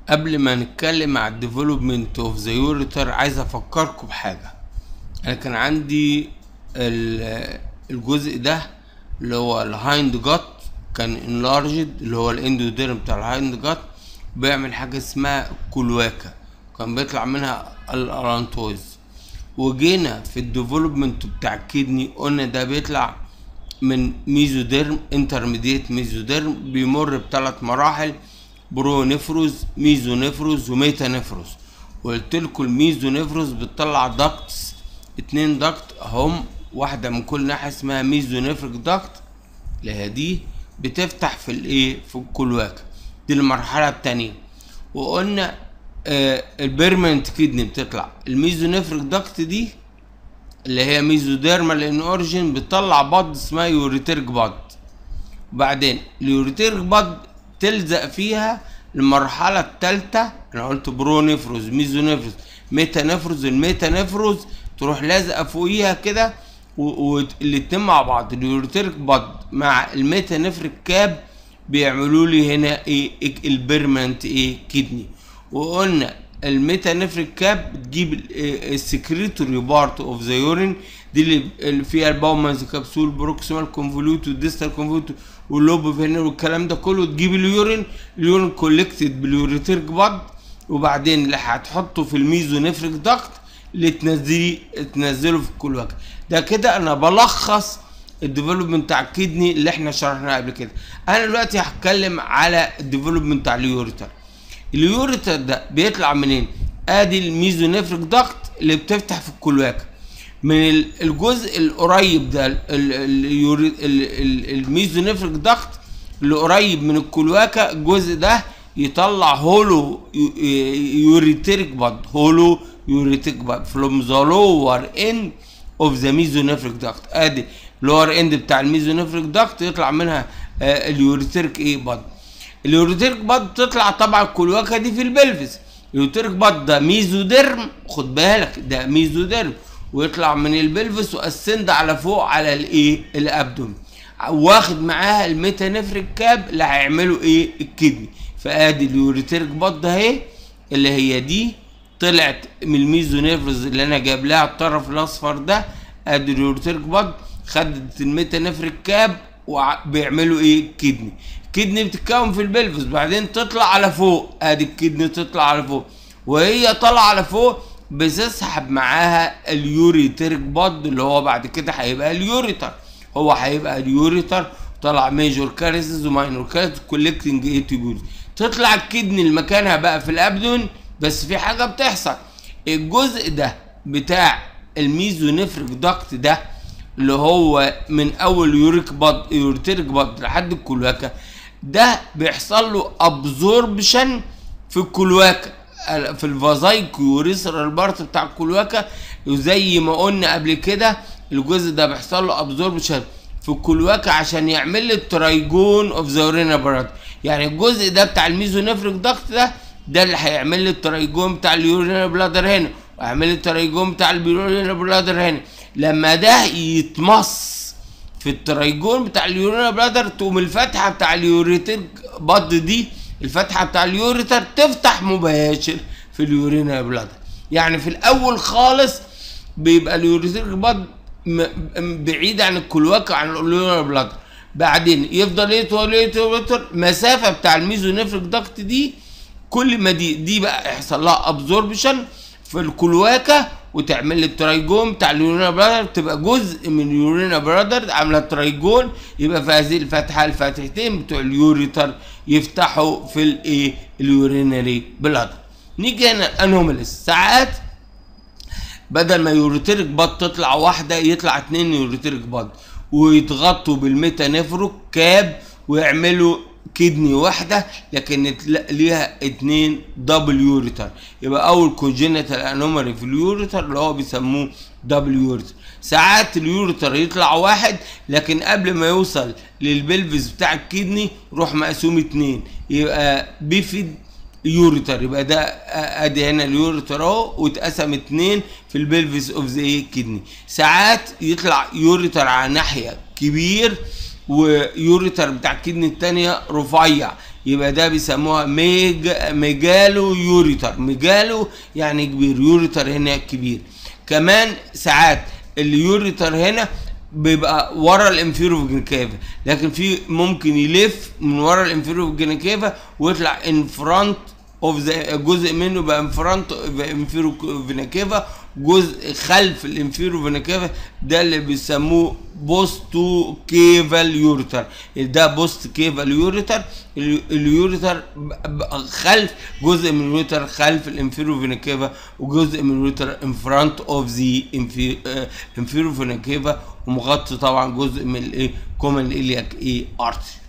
قبل ما نتكلم على الديفلوبمنت اوف ذا يوريتر عايز افكركم بحاجه انا كان عندي ال- الجزء ده اللي هو الهايند جات كان انلارجد اللي هو الاندوديرم بتاع الهايند جات بيعمل حاجه اسمها كلواكا كان بيطلع منها الارانتويز وجينا في الديفلوبمنت بتاع الكدني قلنا ده بيطلع من ميزوديرم انترميديت ميزوديرم بيمر بثلاث مراحل برو نفروز ميزو نفروز وميتا نفروز وقلت لكم الميزو نفروز بتطلع داكتس اتنين داكت هم واحدة من كل ناحية اسمها ميزو نفرك داكت اللي هي دي بتفتح في الايه في الكلواكة دي المرحلة التانية وقلنا آه البيرمنت كدني بتطلع الميزو نفرك داكت دي اللي هي ميزوديرمال ان اوريجين بتطلع بض اسمها يوريتيرك بض وبعدين اليوريتيرك بض تلزق فيها المرحلة التالتة انا قلت برو نفروز ميزو نفروز ميتا نفروز الميتا نفروز تروح لازقة فوقيها كده والاتنين مع بعض اليوريتيرك بض مع الميتا نفرك كاب بيعملوا لي هنا ايه إيه البيرمنت ايه كدني وقلنا الميتا نفرك كاب بتجيب السكريتوري بارت اوف ذا يورين دي اللي فيها الباومانز كبسول بروكسيمال كونفوليوت والديستال كونفوليوت واللوب فينر والكلام ده كله تجيب اليورين اليورين كولكتد باليوريتيرك باد وبعدين اللي هتحطه في الميزو نفرك داكت اللي تنزليه تنزله في الكلواكه ده كده انا بلخص الديفلوبمنت بتاع الكدني اللي احنا شرحناه قبل كده انا دلوقتي هتكلم على الديفلوبمنت بتاع اليوريتر اليوريتر ده بيطلع منين ادي الميزو نفرك داكت اللي بتفتح في الكلواكه من الجزء القريب ده الميزو نفرك داكت اللي قريب من الكلواكه الجزء ده يطلع هولو يوريتيرك باد هولو يوريتيرك باد فروم ذا لور اند اوف ذا ميزو نفرك داكت ادي لور اند بتاع الميزو نفرك داكت يطلع منها آه اليوريتيرك ايه باد اليوريتيرك باد بتطلع طبعا الكلواكه دي في البلفس اليوريتيرك باد ده ميزوديرم خد بالك ده ميزوديرم ويطلع من البلفس واسند على فوق على الايه الابدوم واخد معاها الميتا نفرك كاب اللي هيعملوا ايه الكدني فادي اليوريتيرك باد اهي اللي هي دي طلعت من الميزو نيفرز اللي انا جايب لها الطرف الاصفر ده ادي اليوريتيرك باد خدت الميتا نفرك كاب وبيعملوا ايه الكدني الكدني بتتكون في البلفس بعدين تطلع على فوق ادي الكدني تطلع على فوق وهي طالعه على فوق بتسحب معاها اليوريتيرك باد اللي هو بعد كده هيبقى اليوريتر هو هيبقى اليوريتر طلع ميجور كاريسز وماينور كاريسز كولكتنج اي تيبولز تطلع الكدني لمكانها بقى في الابدون بس في حاجه بتحصل الجزء ده بتاع الميزو نفرك داكت ده اللي هو من اول يوريك باد يوريتيرك باد لحد الكلواكه ده بيحصل له ابزوربشن في الكلواكه في الفازايك يوريسرال بارت بتاع الكلواكه وزي ما قلنا قبل كده الجزء ده بيحصل له ابزوربشن في الكلواكه عشان يعمل لي الترايجون اوف ذا اورينا براد يعني الجزء ده بتاع الميزو نفرك داكت ده ده اللي هيعمل لي الترايجون بتاع اليورينا بلادر هنا ويعمل لي الترايجون بتاع اليورينا بلادر هنا لما ده يتمص في الترايجون بتاع اليورينا بلادر تقوم الفتحه بتاع اليوريتر بض دي الفتحه بتاع اليوريتر تفتح مباشر في اليورينا بلادر يعني في الاول خالص بيبقى اليوريتر بض بعيد عن الكلواكه عن اليورينا بلادر بعدين يفضل يطول يطول يطول مسافه بتاع الميزو نفرك داكت دي كل ما دي دي بقى يحصل لها ابزوربشن في الكلواكه وتعمل لي الترايجون بتاع اليورينا برادر تبقى جزء من اليورينا برادر عامله الترايجون يبقى في هذه الفتحه الفتحتين بتوع اليوريتر يفتحوا في الايه اليورينري بلادر نيجي هنا انوماليس ساعات بدل ما يوريتريك باد تطلع واحده يطلع اتنين يوريتريك باد ويتغطوا بالميتا نفرو كاب ويعملوا كدني واحده لكن ليها اتنين دبل يوريتر يبقى اول كونجينيتال انومالي في اليوريتر اللي هو بيسموه دبل يوريتر ساعات اليوريتر يطلع واحد لكن قبل ما يوصل للبلفس بتاع الكدني روح مقسوم اتنين يبقى بيفيد يوريتر يبقى ده ادي هنا اليوريتر اهو واتقسم اتنين في البلفس اوف ذا كدني ساعات يطلع يوريتر على ناحيه كبير ويوريتر بتاع الكدني التانية رفيع يبقى ده بيسموها ميج ميجالو يوريتر ميجالو يعني كبير يوريتر هنا كبير كمان ساعات اليوريتر هنا بيبقى ورا الانفيرو فيجنيكافا لكن في ممكن يلف من ورا الانفيرو فيجنيكافا ويطلع ان فرونت اوف ذا جزء منه بقى ان فرونت انفيرو فينيكافا جزء خلف الانفيرو فينيكافا ده اللي بيسموه بوستو كيفال يوريتر ده بوست كيفال يوريتر اليوريتر خلف جزء من اليوريتر خلف الانفيرو فينيكافا وجزء من اليوريتر ان فرونت اوف ذا انفيرو فينيكافا ومغطي طبعا جزء من الايه كومن الياك ايه ارتري